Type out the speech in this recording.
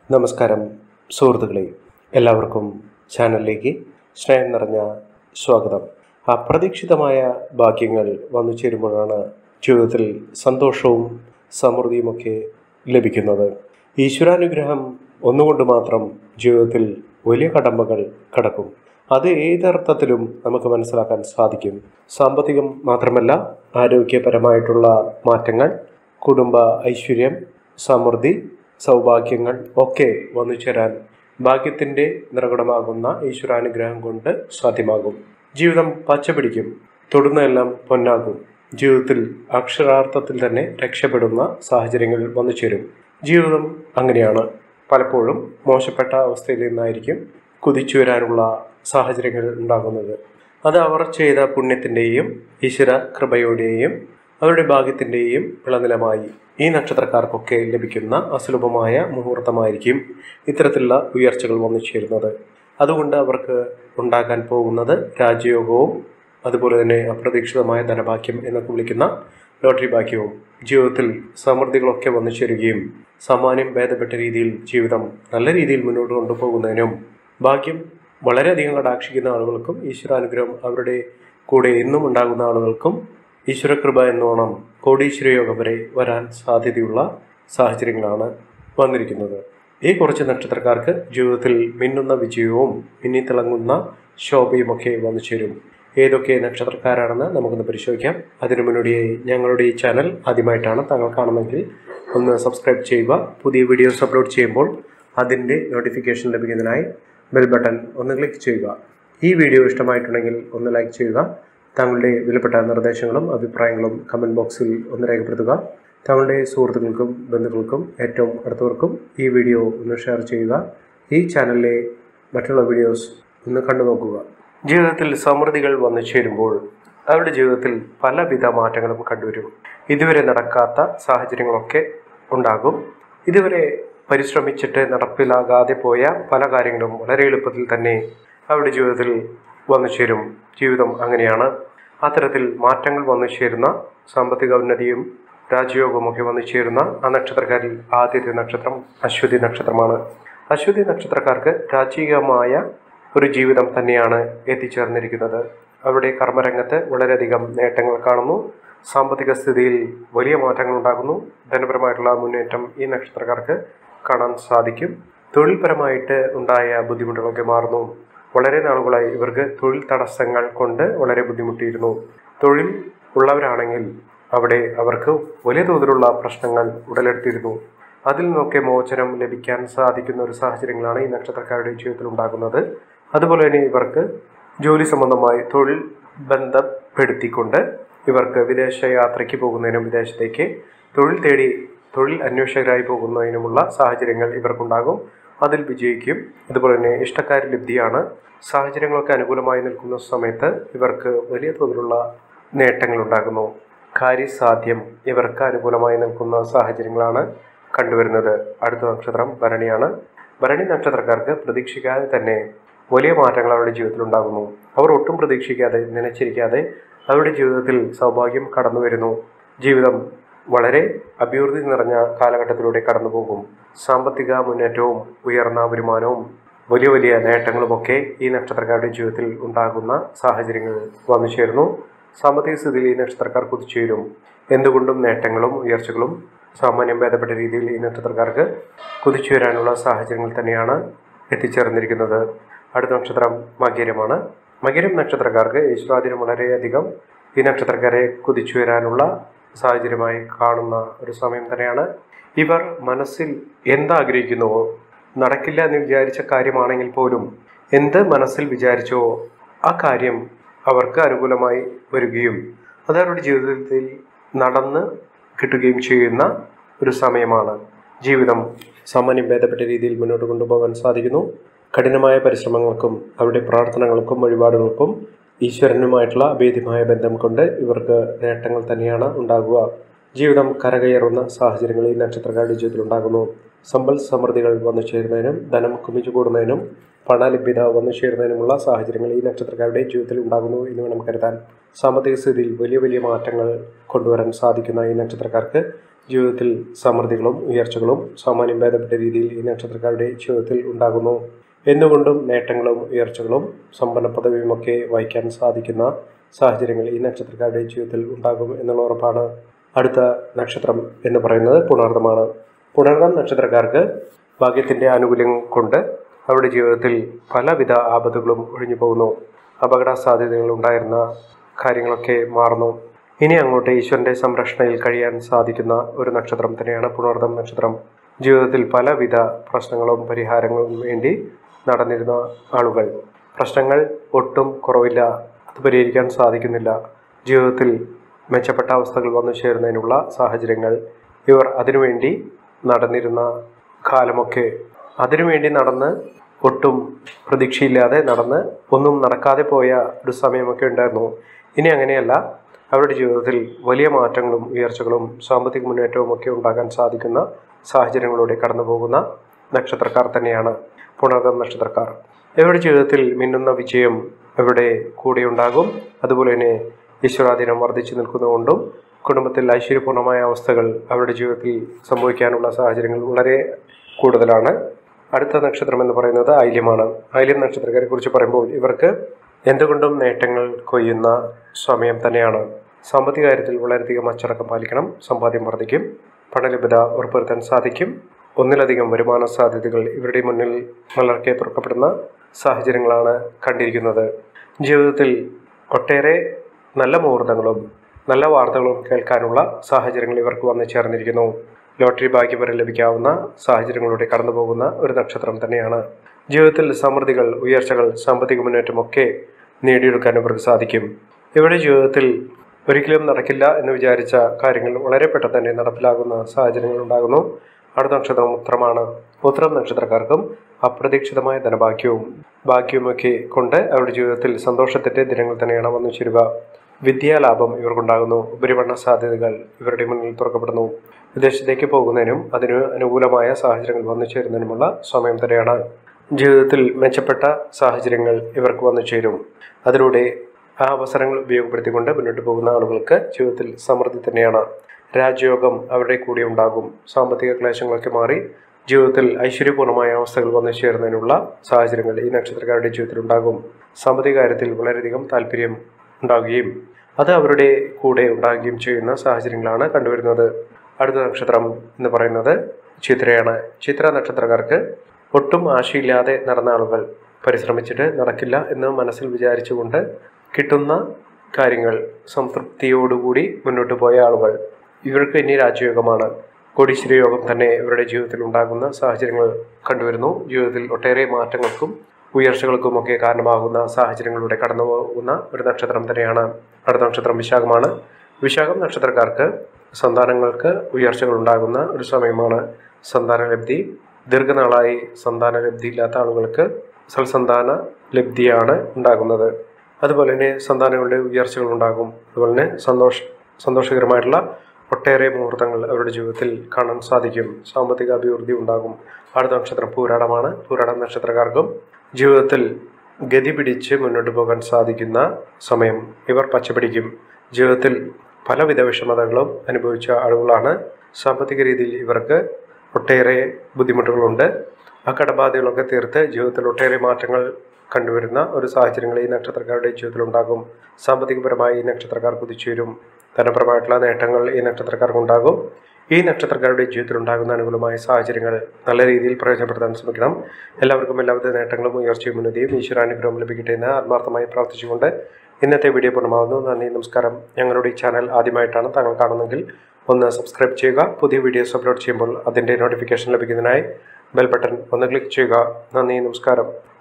നമസ്കാരം സുഹൃത്തുക്കളെ എല്ലാവർക്കും ചാനലിലേക്ക് സ്നേഹം നിറഞ്ഞ സ്വാഗതം അപ്രതീക്ഷിതമായ ഭാഗ്യങ്ങൾ വന്നു ചേരുമ്പോഴാണ് ജീവിതത്തിൽ സന്തോഷവും സമൃദ്ധിയുമൊക്കെ ലഭിക്കുന്നത് ഈശ്വരാനുഗ്രഹം ഒന്നുകൊണ്ട് മാത്രം ജീവിതത്തിൽ വലിയ കടമ്പകൾ കടക്കും അത് ഏതർത്ഥത്തിലും നമുക്ക് മനസ്സിലാക്കാൻ സാധിക്കും സാമ്പത്തികം മാത്രമല്ല ആരോഗ്യപരമായിട്ടുള്ള മാറ്റങ്ങൾ കുടുംബ ഐശ്വര്യം സമൃദ്ധി സൗഭാഗ്യങ്ങൾ ഒക്കെ വന്നു ചേരാൻ ഭാഗ്യത്തിൻ്റെ നിറകുടമാകുന്ന ഈശ്വരാനുഗ്രഹം കൊണ്ട് സാധ്യമാകും ജീവിതം പച്ചപിടിക്കും തൊടുന്നതെല്ലാം പൊന്നാകും ജീവിതത്തിൽ അക്ഷരാർത്ഥത്തിൽ തന്നെ രക്ഷപ്പെടുന്ന സാഹചര്യങ്ങൾ വന്നു ചേരും ജീവിതം അങ്ങനെയാണ് പലപ്പോഴും മോശപ്പെട്ട അവസ്ഥയിൽ നിന്നായിരിക്കും കുതിച്ചു വരാനുള്ള സാഹചര്യങ്ങൾ ഉണ്ടാകുന്നത് അത് അവർ ചെയ്ത പുണ്യത്തിൻ്റെയും ഈശ്വര കൃപയുടെയും അവരുടെ ഭാഗ്യത്തിൻ്റെയും വിളനിലമായി ഈ നക്ഷത്രക്കാർക്കൊക്കെ ലഭിക്കുന്ന അസുലഭമായ മുഹൂർത്തമായിരിക്കും ഇത്തരത്തിലുള്ള ഉയർച്ചകൾ വന്നു ചേരുന്നത് അതുകൊണ്ട് അവർക്ക് ഉണ്ടാകാൻ പോകുന്നത് രാജയോഗവും അതുപോലെ തന്നെ അപ്രതീക്ഷിതമായ ധനഭാഗ്യം എന്നൊക്കെ വിളിക്കുന്ന ലോട്ടറി ഭാഗ്യവും ജീവിതത്തിൽ സമൃദ്ധികളൊക്കെ വന്നു ചേരുകയും സാമാന്യം ഭേദപ്പെട്ട രീതിയിൽ ജീവിതം നല്ല രീതിയിൽ മുന്നോട്ട് കൊണ്ടുപോകുന്നതിനും ഭാഗ്യം വളരെയധികം കടാക്ഷിക്കുന്ന ആളുകൾക്കും ഈശ്വരാനുഗ്രഹം അവരുടെ കൂടെ എന്നും ഉണ്ടാകുന്ന ആളുകൾക്കും ഈശ്വരകൃപ എന്നോണം കോടീശ്വര യോഗം വരെ വരാൻ സാധ്യതയുള്ള സാഹചര്യങ്ങളാണ് വന്നിരിക്കുന്നത് ഈ കുറച്ച് നക്ഷത്രക്കാർക്ക് ജീവിതത്തിൽ മിന്നുന്ന വിജയവും മിന്നിത്തിളങ്ങുന്ന ശോഭയുമൊക്കെ വന്നു ചേരും ഏതൊക്കെ നക്ഷത്രക്കാരാണെന്ന് നമുക്കൊന്ന് പരിശോധിക്കാം അതിനു മുന്നോടിയായി ഞങ്ങളുടെ ഈ ചാനൽ ആദ്യമായിട്ടാണ് താങ്കൾ കാണുന്നതെങ്കിൽ ഒന്ന് സബ്സ്ക്രൈബ് ചെയ്യുക പുതിയ വീഡിയോസ് അപ്ലോഡ് ചെയ്യുമ്പോൾ അതിൻ്റെ നോട്ടിഫിക്കേഷൻ ലഭിക്കുന്നതിനായി ബെൽ ബട്ടൺ ഒന്ന് ക്ലിക്ക് ചെയ്യുക ഈ വീഡിയോ ഇഷ്ടമായിട്ടുണ്ടെങ്കിൽ ഒന്ന് ലൈക്ക് ചെയ്യുക താങ്കളുടെ വിലപ്പെട്ട നിർദ്ദേശങ്ങളും അഭിപ്രായങ്ങളും കമൻറ്റ് ബോക്സിൽ ഒന്ന് രേഖപ്പെടുത്തുക താങ്കളുടെ സുഹൃത്തുക്കൾക്കും ബന്ധുക്കൾക്കും ഏറ്റവും അടുത്തവർക്കും ഈ വീഡിയോ ഒന്ന് ഷെയർ ചെയ്യുക ഈ ചാനലിലെ മറ്റുള്ള വീഡിയോസ് ഒന്ന് കണ്ടു നോക്കുക ജീവിതത്തിൽ സമൃദ്ധികൾ വന്നു ചേരുമ്പോൾ അവരുടെ ജീവിതത്തിൽ പലവിധ മാറ്റങ്ങളും കണ്ടുവരും ഇതുവരെ നടക്കാത്ത സാഹചര്യങ്ങളൊക്കെ ഉണ്ടാകും ഇതുവരെ പരിശ്രമിച്ചിട്ട് നടപ്പിലാകാതെ പോയ പല കാര്യങ്ങളും വളരെ എളുപ്പത്തിൽ തന്നെ അവരുടെ ജീവിതത്തിൽ വന്നു ചേരും ജീവിതം അങ്ങനെയാണ് അത്തരത്തിൽ മാറ്റങ്ങൾ വന്നു ചേരുന്ന സാമ്പത്തിക ഉന്നതിയും രാജയോഗമൊക്കെ വന്നു ചേരുന്ന ആ നക്ഷത്രക്കാരിൽ ആദ്യത്തെ നക്ഷത്രം അശ്വതി നക്ഷത്രമാണ് അശ്വതി നക്ഷത്രക്കാർക്ക് രാജകീയമായ ഒരു ജീവിതം തന്നെയാണ് എത്തിച്ചേർന്നിരിക്കുന്നത് അവരുടെ കർമ്മരംഗത്ത് വളരെയധികം നേട്ടങ്ങൾ കാണുന്നു സാമ്പത്തിക സ്ഥിതിയിൽ വലിയ മാറ്റങ്ങൾ ഉണ്ടാകുന്നു ധനപരമായിട്ടുള്ള മുന്നേറ്റം ഈ നക്ഷത്രക്കാർക്ക് കാണാൻ സാധിക്കും തൊഴിൽപരമായിട്ട് ഉണ്ടായ ബുദ്ധിമുട്ടുകളൊക്കെ മാറുന്നു വളരെ നാളുകളായി ഇവർക്ക് തൊഴിൽ തടസ്സങ്ങൾ കൊണ്ട് വളരെ ബുദ്ധിമുട്ടിയിരുന്നു തൊഴിൽ ഉള്ളവരാണെങ്കിൽ അവിടെ അവർക്ക് വലിയ തോതിലുള്ള പ്രശ്നങ്ങൾ ഉടലെടുത്തിരുന്നു അതിൽ നിന്നൊക്കെ മോചനം ലഭിക്കാൻ സാധിക്കുന്ന ഒരു സാഹചര്യങ്ങളാണ് ഈ നക്ഷത്രക്കാരുടെ ജീവിതത്തിൽ ഉണ്ടാകുന്നത് അതുപോലെ തന്നെ ഇവർക്ക് ജോലി സംബന്ധമായി തൊഴിൽ ബന്ധപ്പെടുത്തിക്കൊണ്ട് ഇവർക്ക് വിദേശ യാത്രയ്ക്ക് പോകുന്നതിനും വിദേശത്തേക്ക് തൊഴിൽ തേടി തൊഴിൽ അന്വേഷകരായി പോകുന്നതിനുമുള്ള സാഹചര്യങ്ങൾ ഇവർക്കുണ്ടാകും അതിൽ വിജയിക്കും അതുപോലെ തന്നെ ഇഷ്ടക്കാരി ലബ്ധിയാണ് സാഹചര്യങ്ങളൊക്കെ അനുകൂലമായി നിൽക്കുന്ന സമയത്ത് ഇവർക്ക് വലിയ തോതിലുള്ള നേട്ടങ്ങൾ ഉണ്ടാകുന്നു കാര്യസാധ്യം ഇവർക്ക് അനുകൂലമായി നിൽക്കുന്ന സാഹചര്യങ്ങളാണ് കണ്ടുവരുന്നത് അടുത്ത നക്ഷത്രം ഭരണിയാണ് ഭരണി നക്ഷത്രക്കാർക്ക് പ്രതീക്ഷിക്കാതെ തന്നെ വലിയ മാറ്റങ്ങൾ അവരുടെ ജീവിതത്തിൽ ഉണ്ടാകുന്നു അവർ ഒട്ടും പ്രതീക്ഷിക്കാതെ നനച്ചിരിക്കാതെ അവരുടെ ജീവിതത്തിൽ സൗഭാഗ്യം കടന്നു വരുന്നു ജീവിതം വളരെ അഭിവൃദ്ധി നിറഞ്ഞ കാലഘട്ടത്തിലൂടെ കടന്നു പോകും സാമ്പത്തിക മുന്നേറ്റവും ഉയർന്ന വരുമാനവും വലിയ വലിയ നേട്ടങ്ങളുമൊക്കെ ഈ നക്ഷത്രക്കാരുടെ ജീവിതത്തിൽ ഉണ്ടാകുന്ന സാഹചര്യങ്ങൾ വന്നു ചേർന്നു സാമ്പത്തിക സ്ഥിതിയിൽ ഈ നക്ഷത്രക്കാർ കുതിച്ചുയരും എന്തുകൊണ്ടും നേട്ടങ്ങളും ഉയർച്ചകളും സാമാന്യം ഭേദപ്പെട്ട രീതിയിൽ ഈ നക്ഷത്രക്കാർക്ക് കുതിച്ചു വരാനുള്ള സാഹചര്യങ്ങൾ തന്നെയാണ് എത്തിച്ചേർന്നിരിക്കുന്നത് അടുത്ത നക്ഷത്രം മകരമാണ് മകരം നക്ഷത്രക്കാർക്ക് ഈശ്വരാധീനം വളരെയധികം ഈ നക്ഷത്രക്കാരെ കുതിച്ചു വരാനുള്ള സാഹചര്യമായി കാണുന്ന ഒരു സമയം തന്നെയാണ് ഇവർ മനസ്സിൽ എന്താഗ്രഹിക്കുന്നുവോ നടക്കില്ല എന്ന് വിചാരിച്ച കാര്യമാണെങ്കിൽ പോലും എന്ത് മനസ്സിൽ വിചാരിച്ചോ ആ കാര്യം അവർക്ക് അനുകൂലമായി വരികയും അത് അവരുടെ ജീവിതത്തിൽ നടന്ന് കിട്ടുകയും ചെയ്യുന്ന ഒരു സമയമാണ് ജീവിതം സാമാന്യം ഭേദപ്പെട്ട രീതിയിൽ മുന്നോട്ട് കൊണ്ടുപോകാൻ സാധിക്കുന്നു കഠിനമായ പരിശ്രമങ്ങൾക്കും അവരുടെ പ്രാർത്ഥനകൾക്കും വഴിപാടുകൾക്കും ഈശ്വരനുമായിട്ടുള്ള അഭേദ്യമായ ബന്ധം കൊണ്ട് ഇവർക്ക് നേട്ടങ്ങൾ തന്നെയാണ് ഉണ്ടാകുക ജീവിതം കരകയറുന്ന സാഹചര്യങ്ങൾ ഈ നക്ഷത്രക്കാരുടെ ജീവിതത്തിൽ ഉണ്ടാകുന്നു സമ്പൽ സമൃദ്ധികൾ വന്നു ചേരുന്നതിനും ധനം കുമിച്ചു കൂടുന്നതിനും പണലഭ്യത വന്നു ചേരുന്നതിനുമുള്ള സാഹചര്യങ്ങൾ ഈ നക്ഷത്രക്കാരുടെ ജീവിതത്തിൽ ഉണ്ടാകുന്നു എന്ന് വേണം കരുതാൻ സാമ്പത്തിക സ്ഥിതിയിൽ വലിയ വലിയ മാറ്റങ്ങൾ കൊണ്ടുവരാൻ സാധിക്കുന്ന ഈ നക്ഷത്രക്കാർക്ക് ജീവിതത്തിൽ സമൃദ്ധികളും ഉയർച്ചകളും സാമാന്യം ഭേദപ്പെട്ട രീതിയിൽ ഈ നക്ഷത്രക്കാരുടെ ജീവിതത്തിൽ ഉണ്ടാകുന്നു എന്തുകൊണ്ടും നേട്ടങ്ങളും ഉയർച്ചകളും സമ്പന്ന പദവിയുമൊക്കെ വഹിക്കാൻ സാധിക്കുന്ന സാഹചര്യങ്ങൾ ഈ നക്ഷത്രക്കാരുടെ ജീവിതത്തിൽ ഉണ്ടാകും എന്നുള്ള ഉറപ്പാണ് അടുത്ത നക്ഷത്രം എന്ന് പറയുന്നത് പുണർദമാണ് പുണർദം നക്ഷത്രക്കാർക്ക് ഭാഗ്യത്തിൻ്റെ ആനുകൂല്യം കൊണ്ട് അവരുടെ ജീവിതത്തിൽ പലവിധ ആപത്തുകളും ഒഴിഞ്ഞു പോകുന്നു അപകട സാധ്യതകൾ ഉണ്ടായിരുന്ന കാര്യങ്ങളൊക്കെ മാറുന്നു ഇനി അങ്ങോട്ട് ഈശ്വരന്റെ സംരക്ഷണയിൽ കഴിയാൻ സാധിക്കുന്ന ഒരു നക്ഷത്രം തന്നെയാണ് പുണർദം നക്ഷത്രം ജീവിതത്തിൽ പലവിധ പ്രശ്നങ്ങളും പരിഹാരങ്ങളും വേണ്ടി നടന്നിരുന്ന ആളുകൾ പ്രശ്നങ്ങൾ ഒട്ടും കുറവില്ല അത് പരിഹരിക്കാൻ സാധിക്കുന്നില്ല ജീവിതത്തിൽ മെച്ചപ്പെട്ട അവസ്ഥകൾ വന്നു ചേരുന്നതിനുള്ള സാഹചര്യങ്ങൾ ഇവർ അതിനുവേണ്ടി നടന്നിരുന്ന കാലമൊക്കെ അതിനുവേണ്ടി നടന്ന് ഒട്ടും പ്രതീക്ഷയില്ലാതെ നടന്ന് ഒന്നും നടക്കാതെ പോയ ഒരു സമയമൊക്കെ ഉണ്ടായിരുന്നു ഇനി അങ്ങനെയല്ല അവരുടെ ജീവിതത്തിൽ വലിയ മാറ്റങ്ങളും ഉയർച്ചകളും സാമ്പത്തിക മുന്നേറ്റവും ഒക്കെ ഉണ്ടാകാൻ സാധിക്കുന്ന സാഹചര്യങ്ങളിലൂടെ കടന്നു പോകുന്ന നക്ഷത്രക്കാർ തന്നെയാണ് പുണർദം നക്ഷത്രക്കാർ ഇവരുടെ ജീവിതത്തിൽ മിന്നുന്ന വിജയം ഇവിടെ കൂടെയുണ്ടാകും അതുപോലെ തന്നെ ഈശ്വരാധീനം വർദ്ധിച്ചു നിൽക്കുന്നതുകൊണ്ടും കുടുംബത്തിൽ ഐശ്വര്യപൂർണ്ണമായ അവസ്ഥകൾ അവരുടെ ജീവിതത്തിൽ സംഭവിക്കാനുള്ള സാഹചര്യങ്ങൾ വളരെ കൂടുതലാണ് അടുത്ത നക്ഷത്രം എന്ന് പറയുന്നത് ഐല്യമാണ് ഐല്യം നക്ഷത്രക്കാരെ കുറിച്ച് പറയുമ്പോൾ ഇവർക്ക് എന്തുകൊണ്ടും നേട്ടങ്ങൾ കൊയ്യുന്ന സമയം തന്നെയാണ് സാമ്പത്തിക കാര്യത്തിൽ വളരെയധികം അച്ചടക്കം പാലിക്കണം സമ്പാദ്യം വർദ്ധിക്കും പണലഭ്യത ഉറപ്പുവരുത്താൻ സാധിക്കും ഒന്നിലധികം വരുമാന സാധ്യതകൾ ഇവരുടെ മുന്നിൽ മലർക്കെ തുറക്കപ്പെടുന്ന സാഹചര്യങ്ങളാണ് കണ്ടിരിക്കുന്നത് ജീവിതത്തിൽ ഒട്ടേറെ നല്ല മുഹൂർത്തങ്ങളും നല്ല വാർത്തകളും കേൾക്കാനുള്ള സാഹചര്യങ്ങൾ ഇവർക്ക് വന്നു ചേർന്നിരിക്കുന്നു ലോട്ടറി ഭാഗ്യം വരെ ലഭിക്കാവുന്ന സാഹചര്യങ്ങളിലൂടെ കടന്നു പോകുന്ന ഒരു നക്ഷത്രം തന്നെയാണ് ജീവിതത്തിൽ സമൃദ്ധികൾ ഉയർച്ചകൾ സാമ്പത്തിക മുന്നേറ്റമൊക്കെ നേടിയെടുക്കാൻ ഇവർക്ക് സാധിക്കും ഇവരുടെ ജീവിതത്തിൽ ഒരിക്കലും നടക്കില്ല എന്ന് വിചാരിച്ച കാര്യങ്ങൾ വളരെ പെട്ടെന്ന് തന്നെ നടപ്പിലാകുന്ന സാഹചര്യങ്ങൾ ഉണ്ടാകുന്നു അടുത്ത നക്ഷത്രം ഉത്രമാണ് ഉത്രം നക്ഷത്രക്കാർക്കും അപ്രതീക്ഷിതമായ ധനഭാഗ്യവും ഭാഗ്യവുമൊക്കെ കൊണ്ട് അവരുടെ ജീവിതത്തിൽ സന്തോഷത്തിന്റെ ദിനങ്ങൾ തന്നെയാണ് വന്നു ചേരുക വിദ്യാലാഭം ഇവർക്കുണ്ടാകുന്നു ഉപരിപഠന സാധ്യതകൾ ഇവരുടെ മുന്നിൽ തുറക്കപ്പെടുന്നു വിദേശത്തേക്ക് പോകുന്നതിനും അതിന് അനുകൂലമായ സാഹചര്യങ്ങൾ വന്നു ചേരുന്നതിനുമുള്ള സമയം തന്നെയാണ് ജീവിതത്തിൽ മെച്ചപ്പെട്ട സാഹചര്യങ്ങൾ ഇവർക്ക് വന്നു ചേരും അതിലൂടെ ആ അവസരങ്ങൾ ഉപയോഗപ്പെടുത്തിക്കൊണ്ട് മുന്നോട്ട് പോകുന്ന ആളുകൾക്ക് ജീവിതത്തിൽ സമൃദ്ധി തന്നെയാണ് രാജയോഗം അവരുടെ കൂടെ ഉണ്ടാകും സാമ്പത്തിക ക്ലേശങ്ങളൊക്കെ മാറി ജീവിതത്തിൽ ഐശ്വര്യപൂർണ്ണമായ അവസ്ഥകൾ വന്നു ചേരുന്നതിനുള്ള സാഹചര്യങ്ങൾ ഈ നക്ഷത്രക്കാരുടെ ജീവിതത്തിൽ ഉണ്ടാകും സാമ്പത്തിക കാര്യത്തിൽ വളരെയധികം താല്പര്യം ഉണ്ടാകുകയും അത് അവരുടെ കൂടെ ഉണ്ടാകുകയും ചെയ്യുന്ന സാഹചര്യങ്ങളാണ് കണ്ടുവരുന്നത് അടുത്ത നക്ഷത്രം എന്ന് പറയുന്നത് ചിത്രയാണ് ചിത്ര നക്ഷത്രക്കാർക്ക് ഒട്ടും ആശയില്ലാതെ നടന്ന ആളുകൾ പരിശ്രമിച്ചിട്ട് നടക്കില്ല എന്ന് മനസ്സിൽ വിചാരിച്ചുകൊണ്ട് കിട്ടുന്ന കാര്യങ്ങൾ സംതൃപ്തിയോടുകൂടി മുന്നോട്ട് പോയ ആളുകൾ ഇവർക്ക് ഇനി രാജയോഗമാണ് കോടീശ്വര യോഗം തന്നെ ഇവരുടെ ജീവിതത്തിൽ ഉണ്ടാകുന്ന സാഹചര്യങ്ങൾ കണ്ടുവരുന്നു ജീവിതത്തിൽ ഒട്ടേറെ മാറ്റങ്ങൾക്കും ഉയർച്ചകൾക്കുമൊക്കെ കാരണമാകുന്ന സാഹചര്യങ്ങളിലൂടെ കടന്നു പോകുന്ന ഒരു നക്ഷത്രം തന്നെയാണ് അടുത്ത നക്ഷത്രം വിശാഖമാണ് വിശാഖം നക്ഷത്രക്കാർക്ക് സന്താനങ്ങൾക്ക് ഉയർച്ചകൾ ഉണ്ടാകുന്ന ഒരു സമയമാണ് സന്താനലബ്ധി ദീർഘനാളായി സന്താനലബ്ധി ഇല്ലാത്ത ആളുകൾക്ക് സൽസന്താന ലബ്ധിയാണ് ഉണ്ടാകുന്നത് അതുപോലെ തന്നെ സന്താനങ്ങളുടെ ഉയർച്ചകൾ ഉണ്ടാകും അതുപോലെ തന്നെ സന്തോഷ സന്തോഷകരമായിട്ടുള്ള ഒട്ടേറെ മുഹൂർത്തങ്ങൾ അവരുടെ ജീവിതത്തിൽ കാണാൻ സാധിക്കും സാമ്പത്തിക അഭിവൃദ്ധി ഉണ്ടാകും അടുത്ത നക്ഷത്രം പൂരാടമാണ് പൂരാടം നക്ഷത്രക്കാർക്കും ജീവിതത്തിൽ ഗതി പിടിച്ച് മുന്നോട്ട് പോകാൻ സാധിക്കുന്ന സമയം ഇവർ പച്ചപിടിക്കും ജീവിതത്തിൽ പലവിധ വിഷമതകളും അനുഭവിച്ച ആളുകളാണ് സാമ്പത്തിക രീതിയിൽ ഇവർക്ക് ഒട്ടേറെ ബുദ്ധിമുട്ടുകളുണ്ട് ആ കടബാധകളൊക്കെ തീർത്ത് ജീവിതത്തിൽ ഒട്ടേറെ മാറ്റങ്ങൾ കണ്ടുവരുന്ന ഒരു സാഹചര്യങ്ങൾ ഈ നക്ഷത്രക്കാരുടെ ജീവിതത്തിൽ ഉണ്ടാകും സാമ്പത്തികപരമായി ഈ നക്ഷത്രക്കാർ കുതിച്ചുവരും ധനപരമായിട്ടുള്ള നേട്ടങ്ങൾ ഈ നക്ഷത്രക്കാർക്കുണ്ടാകും ഈ നക്ഷത്രക്കാരുടെ ജീവിതത്തിൽ ഉണ്ടാകുന്ന അനുകൂലമായ സാഹചര്യങ്ങൾ നല്ല രീതിയിൽ പ്രയോജനപ്പെടുത്താൻ ശ്രമിക്കണം എല്ലാവർക്കും എല്ലാവിധ നേട്ടങ്ങളും ഉയർച്ചയും ഉന്നതിയും ഈശ്വരാനുഗ്രഹവും ലഭിക്കട്ടെ എന്ന് ആത്മാർത്ഥമായി പ്രാർത്ഥിച്ചുകൊണ്ട് ഇന്നത്തെ വീഡിയോ പൂർണ്ണമാകുന്നു നന്ദി നമസ്കാരം ഞങ്ങളുടെ ഈ ചാനൽ ആദ്യമായിട്ടാണ് താങ്കൾ കാണുന്നതെങ്കിൽ ഒന്ന് സബ്സ്ക്രൈബ് ചെയ്യുക പുതിയ വീഡിയോസ് അപ്ലോഡ് ചെയ്യുമ്പോൾ അതിൻ്റെ നോട്ടിഫിക്കേഷൻ ലഭിക്കുന്നതിനായി ബെൽ ബട്ടൺ ഒന്ന് ക്ലിക്ക് ചെയ്യുക നന്ദി നമസ്കാരം